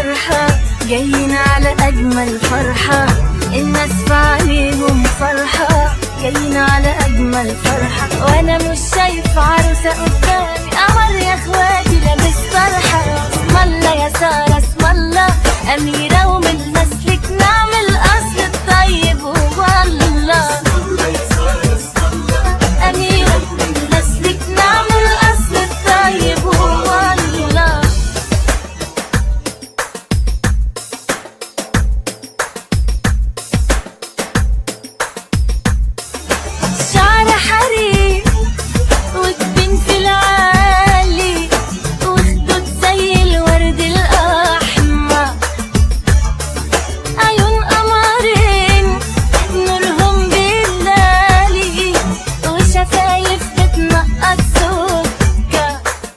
فرحة جايين على أجمل فرحة الناس في عينيهم فرحة جايين على أجمل فرحة وأنا مش شايف عروسة قدامي قمر يا إخواتي لابس فرحة اسم الله يا سارة اسم الله أميرة ومن نسلك نعمل أصل الطيب والله أميرة من نسلك نعمل أصل الطيب والله شعر حرير وتبين في العالي وخدود زي الورد الأحمر عيون قمرين نورهم بيلالي وشفايف بتنقط سكر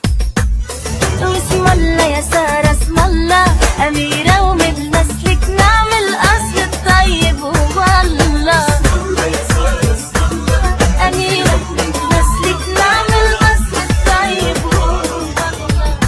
واسم الله يا سارة اسم الله أميرة ومن نسلك نعمل أصل الطيب والله أميرة من نسلك نعمل أصل الطيب والله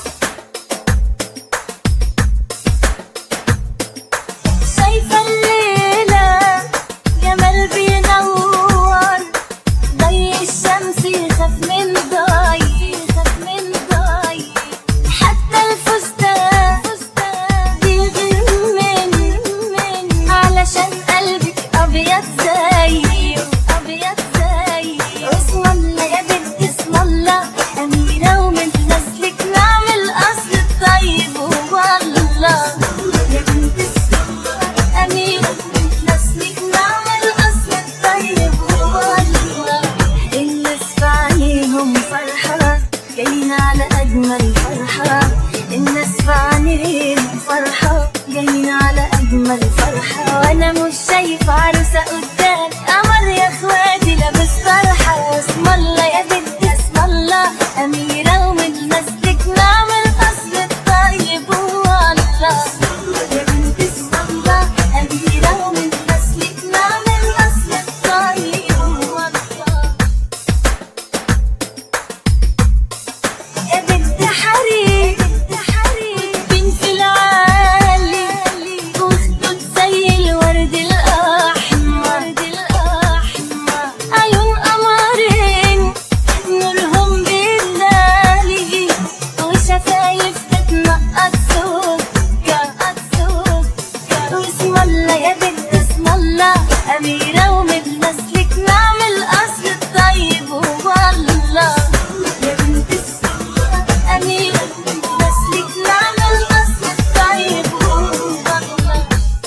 شايفة الليلة جمال بينور ضي الشمس يخاف من ضي يخاف من ضي حتى الفستان بيغير من من علشان قلبك أبيض زيه أبيض زيه اسم الله يا بنت اسم الله أميرة ومن نسلك نعمل أصل الطيب والله يا بنت اسم الله أميرة من نسلك نعمل أصل الطيب والله الناس في عينيهم فرحة جايين على أجمل فرحة الناس في عينيهم فرحة جايين على أجمل فرحة وأنا مش شايفة عروسة قدامي قمر يا إخواتي لابس فرحة اسم الله يا بنت اسم الله أميرة ومن نسلك نعمل أصل الطيب والله يا بنت اسم الله أميرة ومن نسلك نعمل أصل الطيب والله يا بنت حريق بين في العالي وخدود زي الورد الأحمر عيون قمرين نورهم بيلالي وشفايف بتنقط سكر واسم الله يا بنت اسم الله أميرة ومن نسلك نعمل أصل الطيب والله يا بنت اسم الله أميرة من نسلك نعمل أصل الطيب والله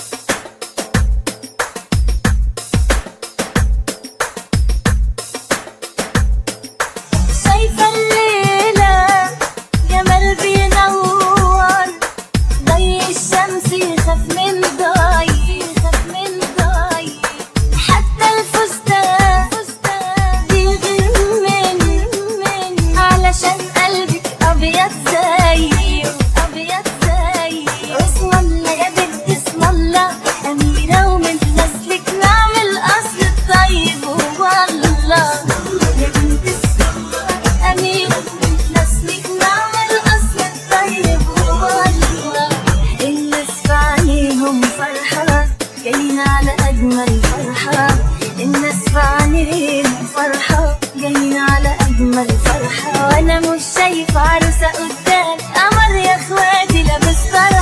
شايفة الليلة جمال بينور ضي الشمس يخاف من ضي يخاف من ضي حتى الفستان بيغير من من علشان قلبك أبيض زيه أبيض زيه اسم الله يا بنت اسم الله أميرة ومن نسلك نعمل أصل الطيب والله يا بنت اسم الله أميرة من نسلك نعمل أصل الطيب والله الناس في عينيهم فرحة جايين على أجمل فرحة الناس في عينيهم فرحة جايين على أجمل فرحة وأنا مش شايفة عروسة قدامي قمر يا إخواتي لابس فرحة